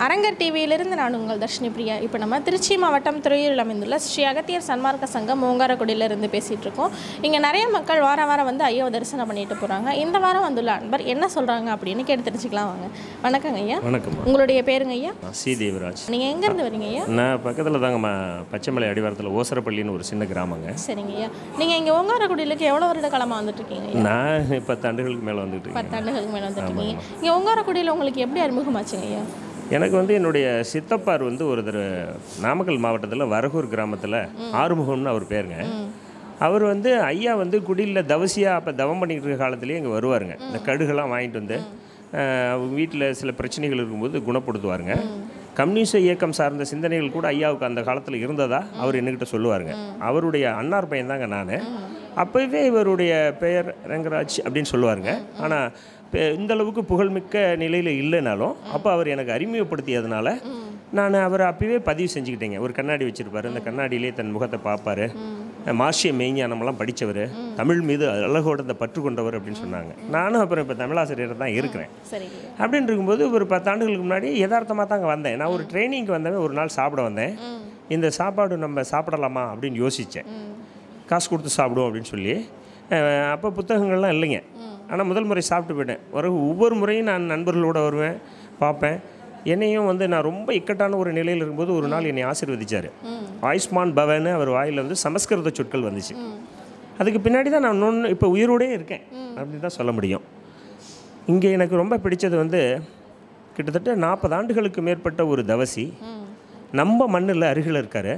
அரங்கர் டிவியிலிருந்து நான் உங்கள் தர்ஷினி பிரியா இப்போ நம்ம திருச்சி மாவட்டம் துறையூரில் அமைந்துள்ள ஸ்ரீ அகத்தியர் சன்மார்க்க சங்கம் ஓங்காரக்குடியிலிருந்து பேசிகிட்டு இருக்கோம் இங்கே நிறைய மக்கள் வாரம் வாரம் வந்து ஐயாவை தரிசனம் பண்ணிட்டு போகிறாங்க இந்த வாரம் வந்துள்ள அன்பர் என்ன சொல்கிறாங்க அப்படின்னு கேட்டு தெரிஞ்சுக்கலாம் வாங்க வணக்கங்க ஐயா வணக்கம் உங்களுடைய பேருங்க ஐயா சி தேவராஜ் நீங்கள் எங்கேருந்து வரீங்க ஐயா நான் பக்கத்தில் தாங்க ம பச்சைமலை அடிவாரத்தில் ஓசரப்பள்ளின்னு ஒரு சின்ன கிராமங்க சரிங்க ஐயா நீங்கள் இங்கே ஓங்காரக்குடியிலுக்கு எவ்வளோ வருட காலமாக வந்துட்டு இருக்கீங்க ஐயா நான் பத்து ஆண்டுகளுக்கு மேலே வந்துட்டு இருக்கேன் பத்தாண்டுகளுக்கு மேலே வந்துட்டு இருக்கீங்க இங்கே ஓங்காரக்குடியில் உங்களுக்கு எப்படி அறிமுகமாச்சுங்க ஐயா எனக்கு வந்து என்னுடைய சித்தப்பார் வந்து ஒரு தடவை நாமக்கல் மாவட்டத்தில் வரகூர் கிராமத்தில் ஆறுமுகம்னு அவர் பேருங்க அவர் வந்து ஐயா வந்து குடியில் தவசியாக அப்போ தவம் பண்ணிக்கிட்டு இருக்க காலத்துலேயே இங்கே வருவாருங்க இந்த கடுகெல்லாம் வாங்கிட்டு வந்து அஹ், அவங்க வீட்டில் சில பிரச்சனைகள் இருக்கும்போது குணப்படுத்துவாருங்க கம்யூனிஸ்ட் இயக்கம் சார்ந்த சிந்தனைகள் கூட ஐயாவுக்கு அந்த காலத்தில் இருந்ததா அவர் என்கிட்ட சொல்லுவாருங்க அவருடைய அன்னார் பையன் தாங்க நான் அப்போவே இவருடைய பெயர் ரங்கராஜ் அப்படின்னு சொல்லுவாருங்க ஆனால் இந்த அளவுக்கு புகழ்மிக்க நிலையில் இல்லைனாலும் அப்போ அவர் எனக்கு அறிமுகப்படுத்தியதுனால நான் அவரை அப்பவே பதிவு செஞ்சுக்கிட்டேங்க ஒரு கண்ணாடி வச்சுருப்பாரு அந்த கண்ணாடியிலே தன் முகத்தை பார்ப்பாரு மார்ஷிய மெய்ஞானமெல்லாம் படித்தவர் தமிழ் மீது அழகோட இந்த பற்று கொண்டவர் அப்படின்னு சொன்னாங்க நானும் அப்புறம் இப்போ தமிழாசிரியர் தான் இருக்கிறேன் சரிங்க ஐயா அப்படின்னு இருக்கும்போது ஒரு பத்தாண்டுகளுக்கு முன்னாடி யதார்த்தமாக தாங்க வந்தேன் நான் ஒரு ட்ரைனிங்க்கு வந்தவன் ஒரு நாள் சாப்பிட வந்தேன் இந்த சாப்பாடு நம்ம சாப்பிடலாமா அப்படின்னு யோசித்தேன் காசு கொடுத்து சாப்பிடுவோம் அப்படின்னு சொல்லி அஹ், அப்போ புத்தகங்கள்லாம் இல்லைங்க ஆனால் முதல் முறை சாப்பிட்டு போயிட்டேன் ஒரு ஒவ்வொரு முறையும் நான் நண்பர்களோட வருவேன் பார்ப்பேன் என்னையும் வந்து நான் ரொம்ப இக்கட்டான ஒரு நிலையில் இருக்கும்போது ஒரு நாள் என்னை ஆசீர்வதிச்சார் ஆயுஷ்மான் பவன் அவர் வாயில் வந்து சமஸ்கிருத சொற்கள் வந்துச்சு அதுக்கு பின்னாடி தான் நான் இன்னொன்று இப்போ உயிரோடே இருக்கேன் அப்படின்னு தான் சொல்ல முடியும் இங்கே எனக்கு ரொம்ப பிடிச்சது வந்து கிட்டத்தட்ட நாற்பது ஆண்டுகளுக்கு மேற்பட்ட ஒரு தவசி நம்ம மண்ணில் அருகில் இருக்காரு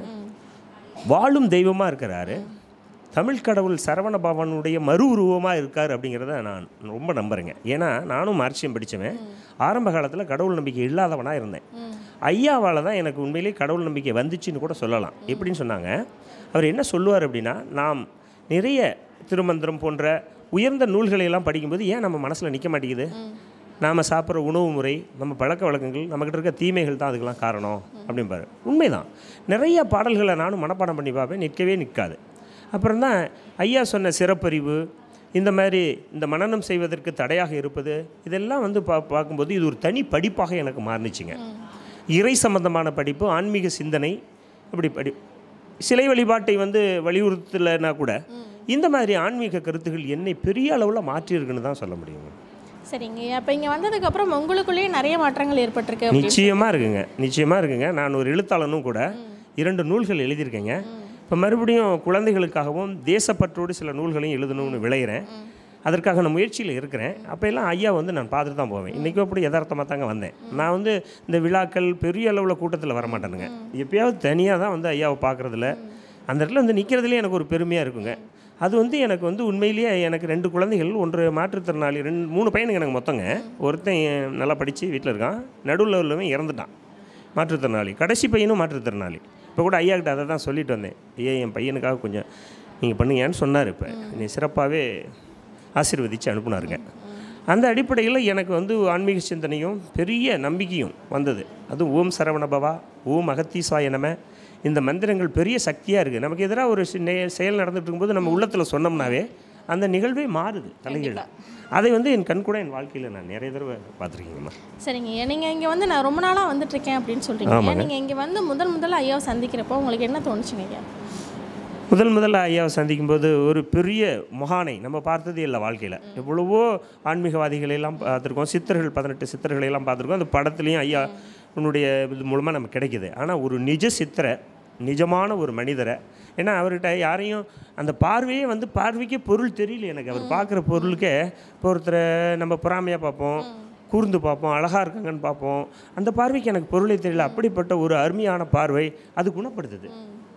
வாழும் தெய்வமாக இருக்கிறாரு தமிழ் கடவுள் சரவண பவனுடைய மறு உருவமாக இருக்கார் அப்படிங்கிறத நான் ரொம்ப நம்புகிறேங்க ஏன்னா நானும் மார்க்சியம் படித்தவன் ஆரம்ப காலத்தில் கடவுள் நம்பிக்கை இல்லாதவனாக இருந்தேன் ஐயாவால் தான் எனக்கு உண்மையிலேயே கடவுள் நம்பிக்கை வந்துச்சுன்னு கூட சொல்லலாம் எப்படின்னு சொன்னாங்க அவர் என்ன சொல்லுவார் அப்படின்னா நாம் நிறைய திருமந்திரம் போன்ற உயர்ந்த நூல்களை எல்லாம் படிக்கும்போது ஏன் நம்ம மனசில் நிற்க மாட்டேங்குது நாம் சாப்பிட்ற உணவு முறை நம்ம பழக்க வழக்கங்கள் நம்மக்கிட்ட இருக்க தீமைகள் தான் அதுக்கெல்லாம் காரணம் அப்படிம்பாரு உண்மைதான் நிறைய பாடல்களை நானும் மனப்பாடம் பண்ணி பார்ப்பேன் நிற்கவே நிற்காது அப்புறம் தான் ஐயா சொன்ன சிறப்பறிவு இந்த மாதிரி இந்த மனனம் செய்வதற்கு தடையாக இருப்பது இதெல்லாம் வந்து பா பார்க்கும்போது இது ஒரு தனி படிப்பாக எனக்கு மாறுனுச்சுங்க இறை சம்பந்தமான படிப்பு ஆன்மீக சிந்தனை இப்படி படி சிலை வழிபாட்டை வந்து வலியுறுத்தலைன்னா கூட இந்த மாதிரி ஆன்மீக கருத்துகள் என்னை பெரிய அளவில் மாற்றியிருக்குன்னு தான் சொல்ல முடியுங்க சரிங்க ஐயா அப்போ இங்கே வந்ததுக்கப்புறம் உங்களுக்குள்ளேயே நிறைய மாற்றங்கள் ஏற்பட்டிருக்கு அப்படின்னு நிச்சயமாக இருக்குங்க நிச்சயமாக இருக்குங்க நான் ஒரு எழுத்தாளனும் கூட இரண்டு நூல்கள் எழுதியிருக்கேங்க இப்போ மறுபடியும் குழந்தைகளுக்காகவும் தேசப்பற்றோடு சில நூல்களையும் எழுதணும்னு விளையிறேன் அதற்காக நான் முயற்சியில் இருக்கிறேன் அப்போ எல்லாம் ஐயா வந்து நான் பார்த்துட்டு தான் போவேன் இன்றைக்கும் அப்படி யதார்த்தமாக தாங்க வந்தேன் நான் வந்து இந்த விழாக்கள் பெரிய அளவில் கூட்டத்தில் வரமாட்டேனுங்க எப்பயாவது தனியாக தான் வந்து ஐயாவை பார்க்குறதுல அந்த இடத்துல வந்து நிற்கிறதுலே எனக்கு ஒரு பெருமையாக இருக்குங்க அது வந்து எனக்கு வந்து உண்மையிலேயே எனக்கு ரெண்டு குழந்தைகள் ஒன்று மாற்றுத்திறனாளி ரெண்டு மூணு பையனுங்க எனக்கு மொத்தங்க ஒருத்தன் நல்லா படித்து வீட்டில் இருக்கான் நடுவில் உள்ளவன் இறந்துட்டான் மாற்றுத்திறனாளி கடைசி பையனும் மாற்றுத்திறனாளி இப்போ கூட ஐயா கிட்ட அதை தான் சொல்லிட்டு வந்தேன் ஐயா என் பையனுக்காக கொஞ்சம் நீங்கள் பண்ணுங்கன்னு சொன்னார் இப்போ நீ சிறப்பாகவே ஆசீர்வதித்து அனுப்புனாருங்க அந்த அடிப்படையில் எனக்கு வந்து ஆன்மீக சிந்தனையும் பெரிய நம்பிக்கையும் வந்தது அதுவும் ஓம் சரவணபவா ஓம் அகத்தீசாய நம இந்த மந்திரங்கள் பெரிய சக்தியாக இருக்குது நமக்கு எதிராக ஒரு சி- நெ- செயல் நடந்துட்டு இருக்கும்போது நம்ம உள்ளத்தில் சொன்னோம்னாவே அந்த நிகழ்வே மாறுது தலைகீழ அதை வந்து என் கண் கூட என் வாழ்க்கையில் நான் நிறைய தடவை பார்த்துருக்கீங்கம்மா சரிங்க ஐயா நீங்கள் இங்கே வந்து நான் ரொம்ப நாளாக வந்துட்டு இருக்கேன் அப்படின்னு சொல்கிறீங்க நீங்கள் இங்கே வந்து முதல் முதல்ல ஐயாவை சந்திக்கிறப்போ உங்களுக்கு என்ன தோணுச்சுங்க ஐயா முதல் முதல்ல ஐயாவை சந்திக்கும்போது ஒரு பெரிய மகானை நம்ம பார்த்ததே இல்லை வாழ்க்கையில் எவ்வளவோ ஆன்மீகவாதிகளை எல்லாம் பார்த்துருக்கோம் சித்தர்கள் பதினெட்டு சித்தர்களை எல்லாம் பார்த்துருக்கோம் அந்த படத்துலையும் ஐயா உன்னுடைய இது மூலமாக நமக்கு கிடைக்குது ஆனால் ஒரு நிஜ சித்தரை நிஜமான ஒரு மனிதரை ஏன்னா அவர்கிட்ட யாரையும் அந்த பார்வையே வந்து பார்வைக்கே பொருள் தெரியல எனக்கு அவர் பார்க்குற பொருளுக்கே இப்போ ஒருத்தரை நம்ம பொறாமையாக பார்ப்போம் கூர்ந்து பார்ப்போம் அழகாக இருக்காங்கன்னு பார்ப்போம் அந்த பார்வைக்கு எனக்கு பொருளே தெரியல அப்படிப்பட்ட ஒரு அருமையான பார்வை அது குணப்படுத்துது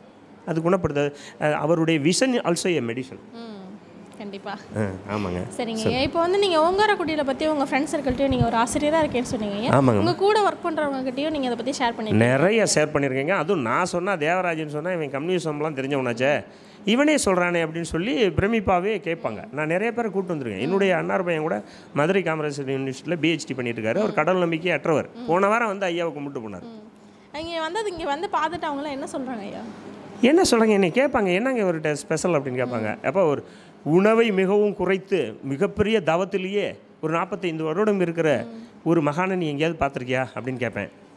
அது குணப்படுத்துது அஹ் அவருடைய விஷன் ஆல்சோ எ மெடிசன் ம் கண்டிப்பாக ஆமாங்க சரிங்க ஐயா இப்போ வந்து நீங்கள் ஓங்காரக்குடியில் பற்றி உங்கள் ஃப்ரெண்ட்ஸ் சர்க்கிள்ட்டையும் நீங்கள் ஒரு ஆசிரியராக இருக்கேன்னு சொன்னீங்க ஐயா ஆமாங்க உங்கள் கூட ஒர்க் பண்ணுறவங்ககிட்டயும் நீங்கள் அதை பற்றி ஷேர் பண்ணி நிறைய ஷேர் பண்ணியிருக்கேங்க அதுவும் நான் சொன்னால் தேவராஜன் சொன்னால் இவன் கம்யூனிசம்லாம் தெரிஞ்சவனாச்சே இவனே சொல்கிறானே அப்படின்னு சொல்லி பிரமிப்பாகவே கேட்பாங்க நான் நிறைய பேரை கூப்பிட்டு வந்திருக்கேன் என்னுடைய அன்னார் பையன் கூட மதுரை காமராஜர் யூனிவர்சிட்டியில் பிஹெச்டி பண்ணிட்டு இருக்காரு அவர் கடவுள் நம்பிக்கை அற்றவர் போன வாரம் வந்து ஐயாவை கும்பிட்டு போனார் இங்கே வந்தது இங்கே வந்து பார்த்துட்டு அவங்களாம் என்ன சொல்கிறாங்க ஐயா என்ன சொல்கிறாங்க என்னை கேட்பாங்க என்னங்க இவர்கிட்ட ஸ்பெஷல் அப்படின்னு கேட்பாங்க அப்போ ஒரு உணவை மிகவும் குறைத்து மிகப்பெரிய தவத்திலேயே ஒரு நாற்பத்தைந்து வருடம் இருக்கிற ஒரு மகானை நீ எங்கேயாவது பார்த்துருக்கியா அப்படின்னு கேட்பேன்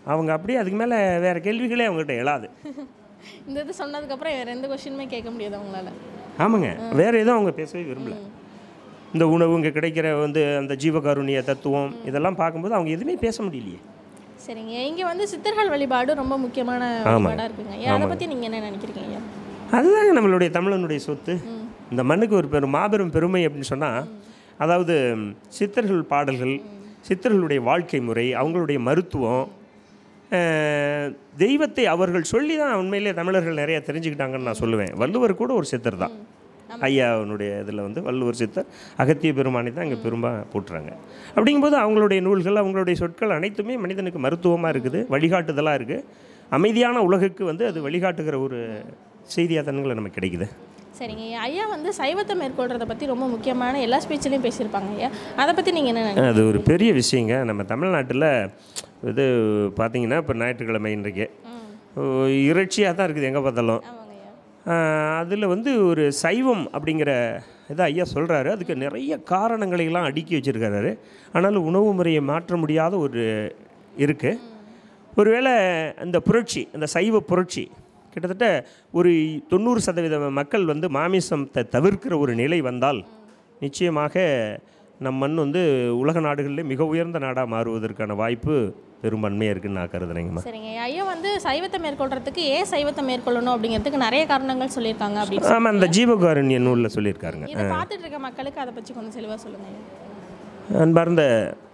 அவங்க அப்படியே அதுக்கு மேலே வேறு கேள்விகளே அவங்ககிட்ட எழாது இந்த இது சொன்னதுக்கப்புறம் வேறு எந்த கொஷினுமே கேட்க முடியாது அவங்களால ஆமாங்க வேறு எதுவும் அவங்க பேசவே விரும்பல இந்த உணவு இங்கே கிடைக்கிற வந்து அந்த ஜீவகாருண்ய தத்துவம் இதெல்லாம் பார்க்கும்போது அவங்க எதுவுமே பேச முடியலையே சரிங்க இங்கே வந்து சித்தர்கள் வழிபாடு ரொம்ப முக்கியமான வழிபாடாக இருக்குங்க ஐயா அதை பற்றி நீங்கள் என்ன நினைக்கிறீங்க ஐயா அதுதாங்க நம்மளுடைய தமிழனுடைய சொத்து இந்த மண்ணுக்கு ஒரு பெரும் மாபெரும் பெருமை அப்படின்னு சொன்னால் அதாவது ம், சித்தர்கள் பாடல்கள் சித்தர்களுடைய வாழ்க்கை முறை அவங்களுடைய மருத்துவம் அஹ், தெய்வத்தை அவர்கள் சொல்லி தான் உண்மையிலே தமிழர்கள் நிறைய தெரிஞ்சுக்கிட்டாங்கன்னு நான் சொல்லுவேன் வள்ளுவர் கூட ஒரு சித்தர் தான் ஐயாவுடைய இதில் வந்து வள்ளுவர் சித்தர் அகத்திய பெருமானை தான் இங்கே பெரும்பா போட்டுறாங்க அப்படிங்கும்போது அவங்களுடைய நூல்கள் அவங்களுடைய சொற்கள் அனைத்துமே மனிதனுக்கு மருத்துவமாக இருக்குது வழிகாட்டுதலாக இருக்குது அமைதியான உலகுக்கு வந்து அது வழிகாட்டுகிற ஒரு செய்தியாக தானுங்களை நமக்கு கிடைக்குது சரிங்க ஐயா ஐயா வந்து சைவத்தை மேற்கொள்றதை பற்றி ரொம்ப முக்கியமான எல்லா ஸ்பீச்லையும் பேசியிருப்பாங்க ஐயா அதை பற்றி நீங்கள் என்ன நினைக்கிறீங்க அது ஒரு பெரிய விஷயங்க நம்ம தமிழ்நாட்டில் இது பார்த்தீங்கன்னா இப்போ ஞாயிற்றுக்கிழமை இன்றைக்கு இறைச்சியாக தான் இருக்குது எங்கே பார்த்தாலும் ஆமாங்க ஐயா அதில் வந்து ஒரு சைவம் அப்படிங்கிற இதை ஐயா சொல்கிறாரு அதுக்கு நிறைய காரணங்களை எல்லாம் அடுக்கி வச்சுருக்காரு ஆனாலும் உணவு முறையை மாற்ற முடியாத ஒரு இருக்குது ஒருவேளை அந்த புரட்சி அந்த சைவ புரட்சி கிட்டத்தட்ட ஒரு தொண்ணூறு சதவீத மக்கள் வந்து மாமிசத்தை தவிர்க்கிற ஒரு நிலை வந்தால் நிச்சயமாக நம் மண் வந்து உலக நாடுகளில் மிக உயர்ந்த நாடாக மாறுவதற்கான வாய்ப்பு பெரும்பான்மையாக இருக்குன்னு நான் கருதுறேங்கம்மா சரிங்க ஐயா ஐயா வந்து சைவத்தை மேற்கொள்றதுக்கு ஏன் சைவத்தை மேற்கொள்ளணும் அப்படிங்கிறதுக்கு நிறைய காரணங்கள் சொல்லியிருக்காங்க அப்படின்னு ஆமாம் அந்த ஜீவகாருண்ய நூலில் சொல்லியிருக்காருங்க இதை பார்த்துட்டு இருக்க மக்களுக்கு அதை பற்றி கொஞ்சம் தெளிவாக சொல்லுங்க ஐயா அன்பார்ந்த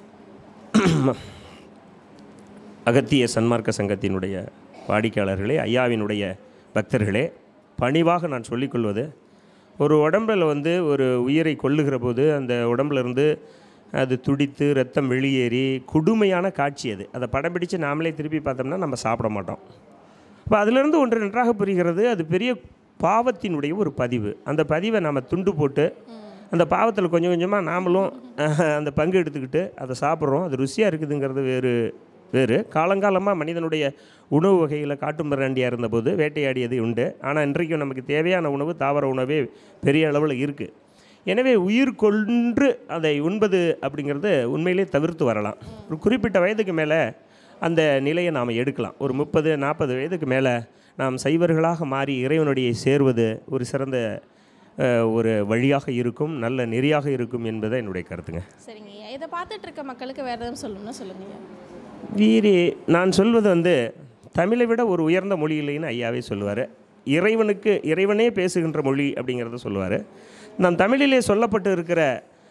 அகத்திய சன்மார்க்க சங்கத்தினுடைய வாடிக்கையாளர்களே ஐயாவினுடைய பக்தர்களே பணிவாக நான் சொல்லிக்கொள்வது ஒரு உடம்பில் வந்து ஒரு உயிரை கொல்லுகிற போது அந்த உடம்புல இருந்து அது துடித்து ரத்தம் வெளியேறி கொடுமையான காட்சி அது அதை படம் பிடிச்சு நாமளே திருப்பி பார்த்தோம்னா நம்ம சாப்பிட மாட்டோம் அப்போ அதிலிருந்து ஒன்று நன்றாக புரிகிறது அது பெரிய பாவத்தினுடைய ஒரு பதிவு அந்த பதிவை நம்ம துண்டு போட்டு அந்த பாவத்தில் கொஞ்சம் கொஞ்சமாக நாமளும் அஹ், அந்த பங்கு எடுத்துக்கிட்டு அதை சாப்பிட்றோம் அது ருசியாக இருக்குதுங்கிறது வேறு வேறு காலங்காலமாக மனிதனுடைய உணவு வகையில் காட்டு மிராண்டியாக இருந்தபோது வேட்டையாடியது உண்டு ஆனால் இன்றைக்கும் நமக்கு தேவையான உணவு தாவர உணவே பெரிய அளவில் இருக்குது எனவே உயிர் கொன்று அதை உண்பது அப்படிங்கிறது உண்மையிலே தவிர்த்து வரலாம் ஒரு குறிப்பிட்ட வயதுக்கு மேலே அந்த நிலையை நாம் எடுக்கலாம் ஒரு முப்பது நாற்பது வயதுக்கு மேலே நாம் சைவர்களாக மாறி இறைவனுடைய சேர்வது ஒரு சிறந்த அஹ், ஒரு வழியாக இருக்கும் நல்ல நெறியாக இருக்கும் என்பதை என்னுடைய கருத்துங்க சரிங்க ஐயா இதை பார்த்துட்டு இருக்க மக்களுக்கு வேறு எதுவும் சொல்லணும்னா சொல்லுங்க ஐயா வீரி நான் சொல்வது வந்து தமிழை விட ஒரு உயர்ந்த மொழி இல்லைன்னு ஐயாவே சொல்லுவார் இறைவனுக்கு இறைவனே பேசுகின்ற மொழி அப்படிங்கிறத சொல்லுவார் நான் தமிழிலே சொல்லப்பட்டு இருக்கிற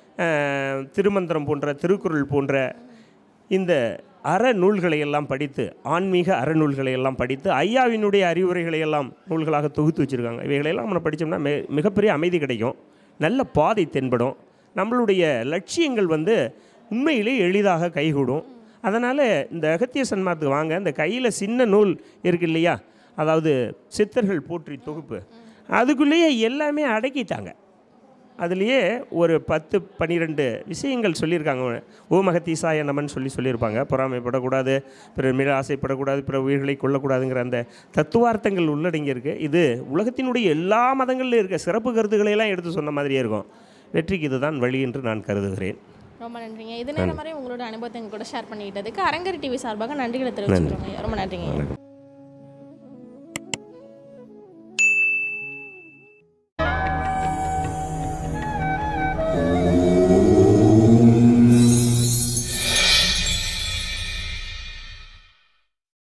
அஹ், திருமந்திரம் போன்ற திருக்குறள் போன்ற இந்த அறநூல்களை எல்லாம் படித்து ஆன்மீக அறநூல்களை எல்லாம் படித்து ஐயாவினுடைய அறிவுரைகளை எல்லாம் நூல்களாக தொகுத்து வச்சுருக்காங்க இவைகளெல்லாம் நம்ம படித்தோம்னா மிக மிகப்பெரிய அமைதி கிடைக்கும் நல்ல பாதை தென்படும் நம்மளுடைய லட்சியங்கள் வந்து உண்மையிலே எளிதாக கைகூடும் அதனால் இந்த அகத்திய சன்மார்த்துக்கு வாங்க இந்த கையில் சின்ன நூல் இருக்கு இல்லையா அதாவது சித்தர்கள் போற்றி தொகுப்பு அதுக்குள்ளேயே எல்லாமே அடக்கிட்டாங்க அதுலேயே ஒரு பத்து பன்னிரெண்டு விஷயங்கள் சொல்லியிருக்காங்க ஓம் அகத்தீசாய நமன் சொல்லி சொல்லியிருப்பாங்க பொறாமைப்படக்கூடாது பிற மீது ஆசைப்படக்கூடாது பிற உயிர்களை கொள்ளக்கூடாதுங்கிற அந்த தத்துவார்த்தங்கள் உள்ளடங்கியிருக்கு இது உலகத்தினுடைய எல்லா மதங்களிலும் இருக்க சிறப்பு கருத்துக்களை எல்லாம் எடுத்து சொன்ன மாதிரியே இருக்கும் வெற்றிக்கு இதுதான் வழி என்று நான் கருதுகிறேன் ரொம்ப நன்றிங்க இது நேரம் வரை உங்களோட அனுபவத்தை எங்க கூட ஷேர் பண்ணிக்கிட்டதுக்கு அரங்கரி டிவி சார்பாக நன்றிகளை தெரிவிச்சுக்கிறோங்க ஐயா ரொம்ப நன்றிங்க ஐயா